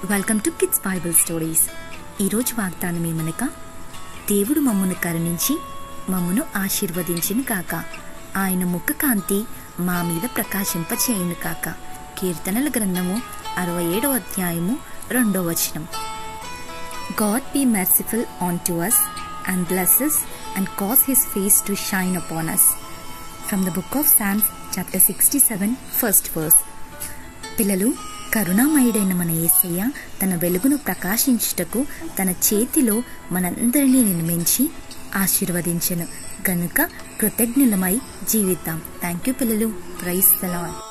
Welcome to kids Bible stories ఈరోజు వాగ్దానం ఏమనగా దేవుడు మమ్మను కరుణించి మమ్మను ఆశీర్వదించిన కాక ఆయన ముఖ కాంతి మా మీద ప్రకాశింపచేయును కాక కీర్తనల గ్రంథము అరవై ఏడవ అధ్యాయము రెండో వచనం God be merciful unto us and bless us and cause his face to shine upon us. From the book of Psalms, chapter 67, first verse. పిల్లలు కరుణామయుడైన మన యేసయ్య తన వెలుగును ప్రకాశించుటకు తన చేతిలో మనందరినీ నిర్మించి ఆశీర్వదించెను గనుక కృతజ్ఞులమై జీవిద్దాం థ్యాంక్ యూ పిల్లలు ప్రైస్ ద లార్డ్